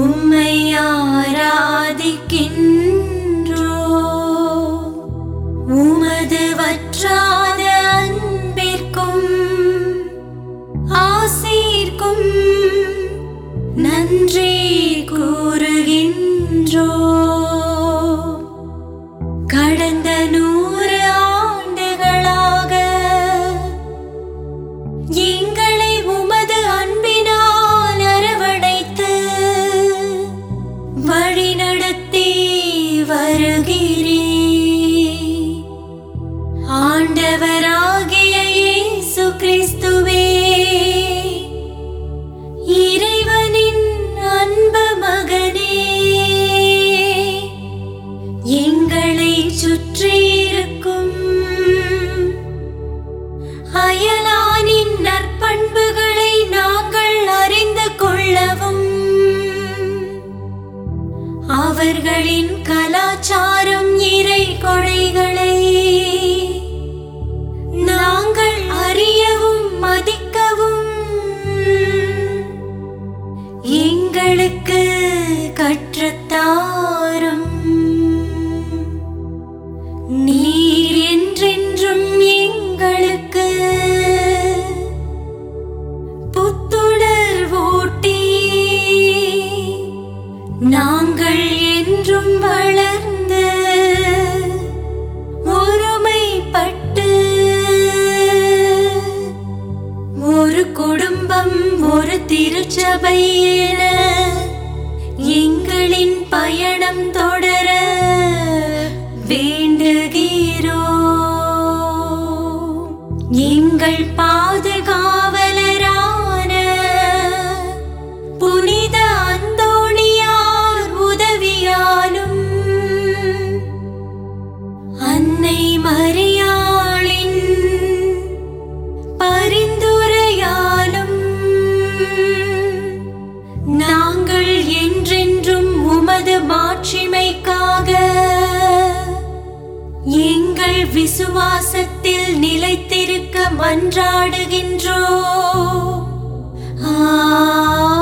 உம்மை ஆராதிக்கின்றோ உமது வற்றாத அன்பிற்கும் ஆசீர்க்கும் நன்றி கூறுகின்றோ கடந்த நூறு ஆண்டுகளாக எங்களை உமது அன்பினால் அரவணைத்து வழிநடத்தி வருகிறீ ஆண்டவராகிய இயேசு கிறிஸ்துவே இறைவனின் அன்பு மகனே எங்களை சுற்றியிருக்கும் அயலானின் நற்பண்புகளை நாங்கள் அறிந்து கொள்ளவும் அவர்களின் கலாச்சாரம் இறை கொடைகளை நாங்கள் அறியவும் மதிக்கவும் எங்களுக்கு கற்றுத்தாரும் நீர் என்றென்றும் எங்களுக்கு புத்துணர்வூட்டி நாங்கள் என்றும் வளர்ந்து ஒருமைப்பட்டு ஒரு குடும்பம் ஒரு திருச்சபை என எங்களின் பயணம் தொடர வேண்டுகிறோ எங்கள் பாதுகாவலரான புனித அந்தோணியார் உதவியாலும் அன்னை மரியாளின் பரிந்துரையாலும் நாங்கள் என்றென்றும் உமது மாட்சிமைக்காக எங்கள் விசுவாசத்தில் நிலைத்திருக்க மன்றாடுகின்றோ ஆ